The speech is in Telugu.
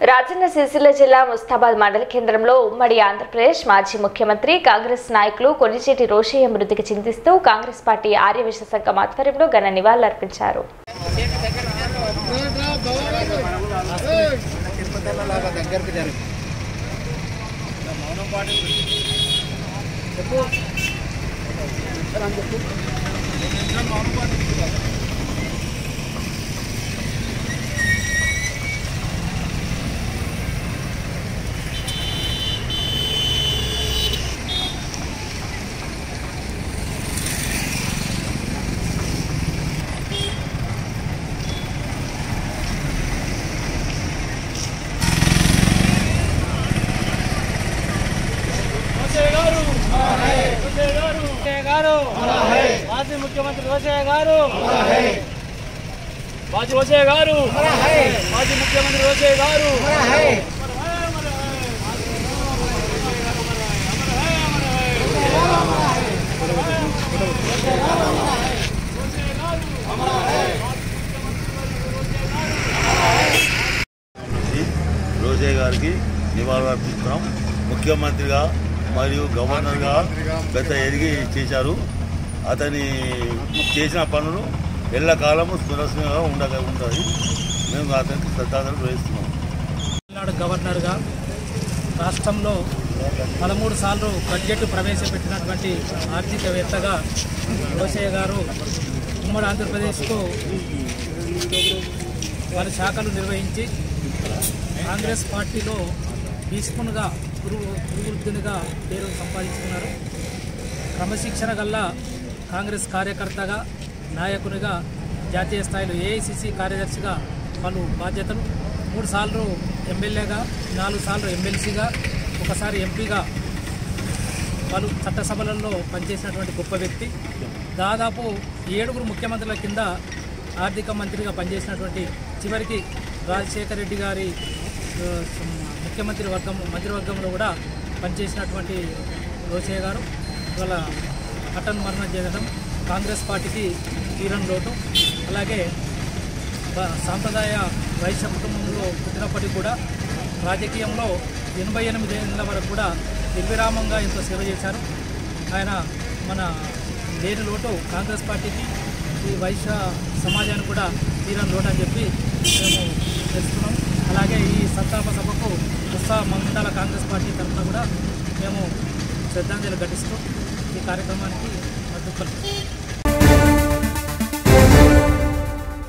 రాజన్న సిరిసిల్ల జిల్లా ముస్తాబాద్ మండల కేంద్రంలో ఉమ్మడి ఆంధ్రప్రదేశ్ మాజీ ముఖ్యమంత్రి కాంగ్రెస్ నాయకులు కొనిచేటి రోషయ్య మృతికి చింతిస్తూ కాంగ్రెస్ పార్టీ ఆర్యవిశ్వ సంఘం ఆధ్వర్యంలో ఘన నివాళులర్పించారు రోషయ్య గారు రోషయ్య గారు రోషయ్య గారు మాజీ ముఖ్యమంత్రి రోషయ్య గారు మాజీ రోషయ్య గారు మాజీ ముఖ్యమంత్రి రోషయ్య గారు నుంచి రోజే గారికి నివాళులు అర్పిస్తున్నాం ముఖ్యమంత్రిగా మరియు గవర్నర్గా పెద్ద ఎదిగి చేశారు అతని చేసిన పనులు ఎల్లకాలము సురక్షంగా ఉండగ ఉంటుంది మేము అతనికి శ్రద్ధాంజలి వేస్తున్నాం తమిళనాడు గవర్నర్గా రాష్ట్రంలో పదమూడు సార్లు బడ్జెట్ ప్రవేశపెట్టినటువంటి ఆర్థికవేత్తగా రోషయ్య గారు ఉమ్మడి ఆంధ్రప్రదేశ్కు వారి శాఖలు నిర్వహించి కాంగ్రెస్ పార్టీలో భీష్మునిగా గురు గురువృద్ధునిగా పేరు సంపాదించుకున్నారు క్రమశిక్షణ గల్ల కాంగ్రెస్ కార్యకర్తగా నాయకునిగా జాతీయ స్థాయిలో ఏఐసిసి కార్యదర్శిగా పలు బాధ్యతలు మూడు సార్లు ఎమ్మెల్యేగా నాలుగు సార్లు ఎమ్మెల్సీగా ఒకసారి ఎంపీగా పలు చట్టసభలలో పనిచేసినటువంటి గొప్ప వ్యక్తి దాదాపు ఏడుగురు ముఖ్యమంత్రుల కింద ఆర్థిక మంత్రిగా పనిచేసినటువంటి చివరికి రాజశేఖర రెడ్డి గారి ఆ, ముఖ్యమంత్రి వర్గం మంత్రివర్గంలో కూడా పనిచేసినటువంటి రోషయ్య గారు ఇవాళ అటన్ మరణం చెందడం కాంగ్రెస్ పార్టీకి తీరని లోటు అలాగే బ- సాంప్రదాయ వైశ్య కుటుంబంలో పుట్టినప్పటికీ కూడా రాజకీయంలో ఎనభై ఎనిమిది ఏళ్ళ వరకు కూడా నిర్విరామంగా ఎంతో సేవ చేశారు ఆయన మన లేని లోటు కాంగ్రెస్ పార్టీకి ఈ వైశ్య సమాజానికి కూడా తీరని లోటు అని చెప్పి మేము తెలుస్తున్నాం అలాగే ఈ సంతాప సభకు ఉత్సాహ మండల కాంగ్రెస్ పార్టీ తరఫున కూడా మేము శ్రద్ధాంజలి ఘటిస్తూ ఈ కార్యక్రమానికి మద్దతు పలుకుతున్నాం